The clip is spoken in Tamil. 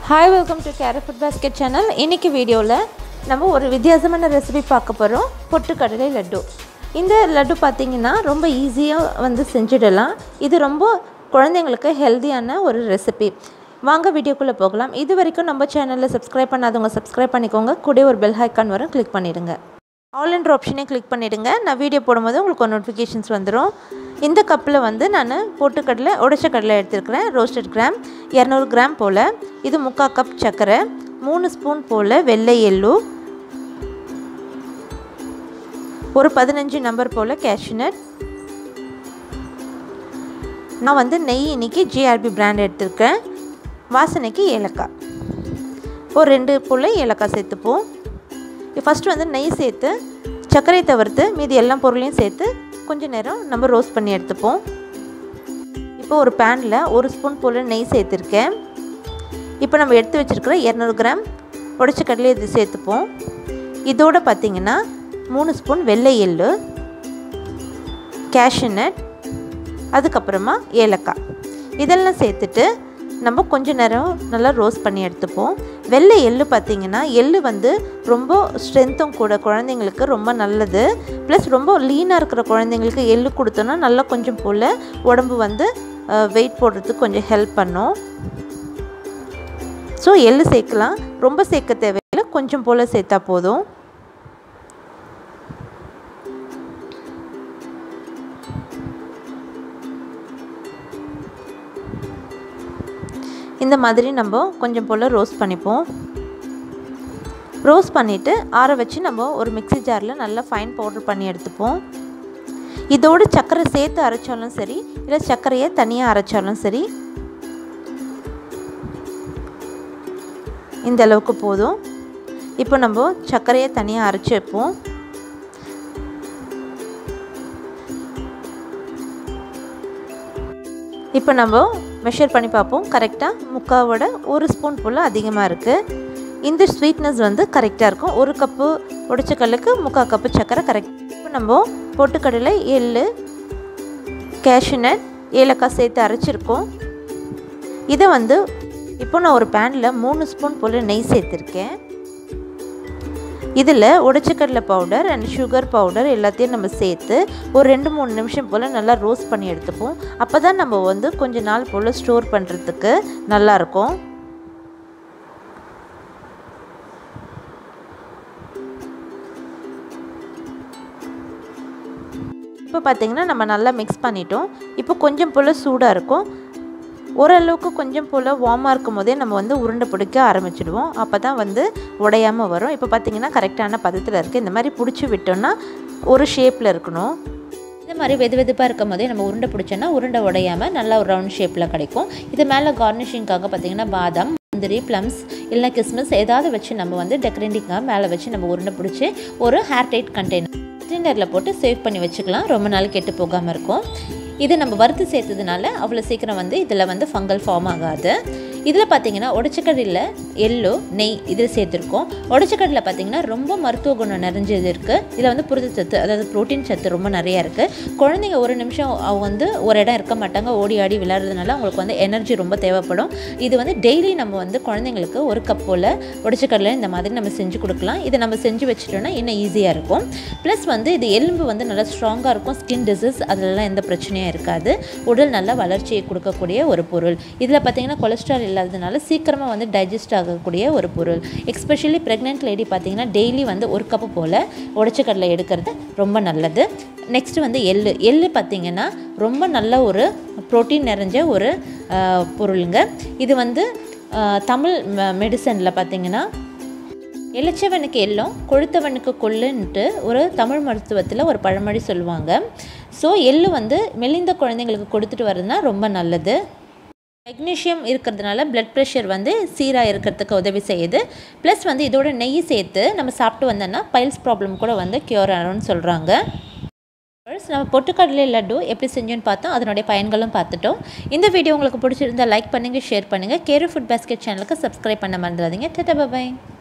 hi welcome to carrot food basket channel இன்றைக்கி வீடியோவில் நம்ம ஒரு வித்தியாசமான ரெசிபி பார்க்க போகிறோம் பொட்டுக்கடலை லட்டு இந்த லட்டு பார்த்திங்கன்னா ரொம்ப ஈஸியாக வந்து செஞ்சிடலாம் இது ரொம்ப குழந்தைங்களுக்கு ஹெல்த்தியான ஒரு ரெசிபி வாங்க வீடியோக்குள்ளே போகலாம் இது வரைக்கும் நம்ம சேனலில் சப்ஸ்கிரைப் பண்ணாதவங்க சப்ஸ்கிரைப் பண்ணிக்கோங்க கூட ஒரு பெல் ஐக்கான் வரும் கிளிக் பண்ணிவிடுங்க ஆல் என்ற ஆப்ஷனே கிளிக் பண்ணிவிடுங்க நான் வீடியோ போடும்போது உங்களுக்கு ஒரு நோட்டிஃபிகேஷன்ஸ் வந்துடும் இந்த கப்பில் வந்து நான் பொட்டுக்கடலை உடைச்ச கடலை எடுத்துருக்கிறேன் ரோஸ்டட் கிராம் இரநூறு கிராம் போல் இது முக்கால் கப் சர்க்கரை மூணு ஸ்பூன் போல் வெள்ளை எள்ளு ஒரு பதினஞ்சு நம்பர் போல் கேஷ்யூநட் நான் வந்து நெய் இன்னைக்கு ஜிஆர்பி பிராண்ட் எடுத்திருக்கேன் வாசனைக்கு ஏலக்காய் ஒரு ரெண்டு போல் ஏலக்காய் சேர்த்துப்போம் ஃபஸ்ட்டு வந்து நெய் சேர்த்து சர்க்கரை தவிர்த்து மீதி எல்லா பொருளையும் சேர்த்து கொஞ்சம் நேரம் நம்ம ரோஸ்ட் பண்ணி எடுத்துப்போம் இப்போ ஒரு பேனில் ஒரு ஸ்பூன் போல் நெய் சேர்த்துருக்கேன் இப்போ நம்ம எடுத்து வச்சுருக்கிற இரநூறு கிராம் உடச்ச கடலை இது சேர்த்துப்போம் இதோடு பார்த்திங்கன்னா மூணு ஸ்பூன் வெள்ளை எள்ளு கேஷ்யூநட் அதுக்கப்புறமா ஏலக்காய் இதெல்லாம் சேர்த்துட்டு நம்ம கொஞ்ச நேரம் நல்லா ரோஸ்ட் பண்ணி எடுத்துப்போம் வெள்ளை எள்ளு பார்த்திங்கன்னா எள்ளு வந்து ரொம்ப ஸ்ட்ரென்த்தும் கூட குழந்தைங்களுக்கு ரொம்ப நல்லது ப்ளஸ் ரொம்ப லீனாக இருக்கிற குழந்தைங்களுக்கு எள்ளு கொடுத்தோன்னா நல்லா கொஞ்சம் போல் உடம்பு வந்து வெயிட் போடுறதுக்கு கொஞ்சம் ஹெல்ப் பண்ணும் ஸோ எள்ளு சேர்க்கலாம் ரொம்ப சேர்க்க தேவையில்லை கொஞ்சம் போல் சேர்த்தா போதும் இந்த மாதிரி நம்ம கொஞ்சம் போல் ரோஸ்ட் பண்ணிப்போம் ரோஸ்ட் பண்ணிவிட்டு ஆற வச்சு நம்ம ஒரு மிக்சி ஜாரில் நல்லா ஃபைன் பவுட்ரு பண்ணி எடுத்துப்போம் இதோடு சர்க்கரை சேர்த்து அரைச்சாலும் சரி இல்லை சர்க்கரையை தனியாக அரைச்சாலும் சரி இந்த அளவுக்கு போதும் இப்போ நம்ம சர்க்கரையை தனியாக அரைச்சி வைப்போம் இப்போ நம்ம மெஷர் பண்ணி பார்ப்போம் கரெக்டாக முக்காவோட ஒரு ஸ்பூன் போல் அதிகமாக இருக்குது இந்த ஸ்வீட்னஸ் வந்து கரெக்டாக இருக்கும் ஒரு கப்பு உடைச்ச கல்லுக்கு முக்கால் கப்பு சர்க்கரை கரெக்ட் இப்போ நம்ம பொட்டுக்கடலை எள் கேஷ்யூநட் ஏலக்காய் சேர்த்து அரைச்சிருக்கோம் இதை வந்து இப்போ நான் ஒரு பேனில் மூணு ஸ்பூன் போல் நெய் சேர்த்துருக்கேன் இதில் உடச்சக்கடலை பவுடர் அண்ட் சுகர் பவுடர் எல்லாத்தையும் நம்ம சேர்த்து ஒரு ரெண்டு மூணு நிமிஷம் போல் நல்லா ரோஸ்ட் பண்ணி எடுத்துப்போம் அப்போ தான் நம்ம வந்து கொஞ்ச நாள் போல் ஸ்டோர் பண்ணுறதுக்கு நல்லாயிருக்கும் இப்போ பார்த்திங்கன்னா நம்ம நல்லா மிக்ஸ் பண்ணிட்டோம் இப்போ கொஞ்சம் போல் சூடாக இருக்கும் ஓரளவுக்கு கொஞ்சம் போல் வார்மாக இருக்கும் போதே நம்ம வந்து உருண்டை பிடிக்க ஆரம்பிச்சிடுவோம் அப்போ தான் வந்து உடையாமல் வரும் இப்போ பார்த்திங்கன்னா கரெக்டான பதத்தில் இருக்குது இந்த மாதிரி பிடிச்சி விட்டோம்னா ஒரு ஷேப்பில் இருக்கணும் இந்த மாதிரி வெது வெதுப்பாக இருக்கும் போதே நம்ம உருண்டை பிடிச்சோன்னா உருண்டை உடையாமல் நல்லா ஒரு ரவுண்ட் ஷேப்பில் கிடைக்கும் இது மேலே கார்னிஷிங்காக பார்த்திங்கன்னா பாதாம் முந்திரி ப்ளம்ஸ் இல்லை கிஸ்மிஸ் ஏதாவது வச்சு நம்ம வந்து டெக்கரேட்டிங்காக மேலே வச்சு நம்ம உருண்டை பிடிச்சி ஒரு ஹேர் டைட் கண்டெய்னர் கண்டெய்னரில் போட்டு சேவ் பண்ணி வச்சுக்கலாம் ரொம்ப நாள் கெட்டு போகாமல் இருக்கும் இது நம்ம வறுத்து சேர்த்ததுனால அவ்வளோ சீக்கிரம் வந்து இதில் வந்து ஃபங்கல் ஃபார்ம் ஆகாது இதில் பார்த்தீங்கன்னா உடச்சக்கடலில் எள்ளோ நெய் இதில் சேர்த்துருக்கோம் உடச்சக்கடலில் பார்த்தீங்கன்னா ரொம்ப மருத்துவ குணம் நிறைஞ்சது இருக்குது இதில் வந்து புரதச்சத்து அதாவது ப்ரோட்டீன் சத்து ரொம்ப நிறையா இருக்குது குழந்தைங்க ஒரு நிமிஷம் அவங்க வந்து ஒரு இடம் இருக்க மாட்டாங்க ஓடி ஆடி விளையாடுறதுனால அவங்களுக்கு வந்து எனர்ஜி ரொம்ப தேவைப்படும் இது வந்து டெய்லி நம்ம வந்து குழந்தைங்களுக்கு ஒரு கப் போல் உடச்சக்கடலை இந்த மாதிரி நம்ம செஞ்சு கொடுக்கலாம் இதை நம்ம செஞ்சு வச்சுட்டோன்னா இன்னும் ஈஸியாக இருக்கும் ப்ளஸ் வந்து இது எலும்பு வந்து நல்லா ஸ்ட்ராங்காக இருக்கும் ஸ்கின் டிசீஸ் அதெல்லாம் எந்த பிரச்சனையும் இருக்காது உடல் நல்ல வளர்ச்சியை கொடுக்கக்கூடிய ஒரு பொருள் இதில் பார்த்தீங்கன்னா கொலஸ்ட்ரால் இல்லாததுனால சீக்கிரமாக வந்து டைஜஸ்ட் ஆகக்கூடிய ஒரு பொருள் எக்ஸ்பெஷலி ப்ரெக்னென்ட் லேடி பார்த்தீங்கன்னா டெய்லி வந்து ஒரு கப்பு போல் உடச்சக்கடலை எடுக்கிறது ரொம்ப நல்லது நெக்ஸ்ட்டு வந்து எள்ளு எள்ளு பார்த்திங்கன்னா ரொம்ப நல்ல ஒரு ப்ரோட்டீன் நிறைஞ்ச ஒரு பொருளுங்க இது வந்து தமிழ் மெடிசனில் பார்த்திங்கன்னா எளிச்சவனுக்கு எல்லும் கொழுத்தவனுக்கு கொள்ளுன்ட்டு ஒரு தமிழ் மருத்துவத்தில் ஒரு பழமொழி சொல்லுவாங்க ஸோ எள்ளு வந்து மெலிந்த குழந்தைங்களுக்கு கொடுத்துட்டு வர்றதுனா ரொம்ப நல்லது மெக்னீஷியம் இருக்கிறதுனால பிளட் ப்ரெஷர் வந்து சீராக இருக்கிறதுக்கு உதவி செய்யுது ப்ளஸ் வந்து இதோட நெய் சேர்த்து நம்ம சாப்பிட்டு வந்தோன்னா பைல்ஸ் ப்ராப்ளம் கூட வந்து க்யூர் ஆகும்னு சொல்கிறாங்க நம்ம பொட்டுக்கடலை லட்டு எப்படி செஞ்சோன்னு பார்த்தோம் அதனுடைய பயன்களும் பார்த்துட்டோம் இந்த வீடியோ உங்களுக்கு பிடிச்சிருந்தா லைக் பண்ணுங்கள் ஷேர் பண்ணுங்கள் கேரு ஃபுட் பாஸ்கெட் சேனலுக்கு சப்ஸ்கிரைப் பண்ண மறந்துடாதீங்க டட்டா பாய்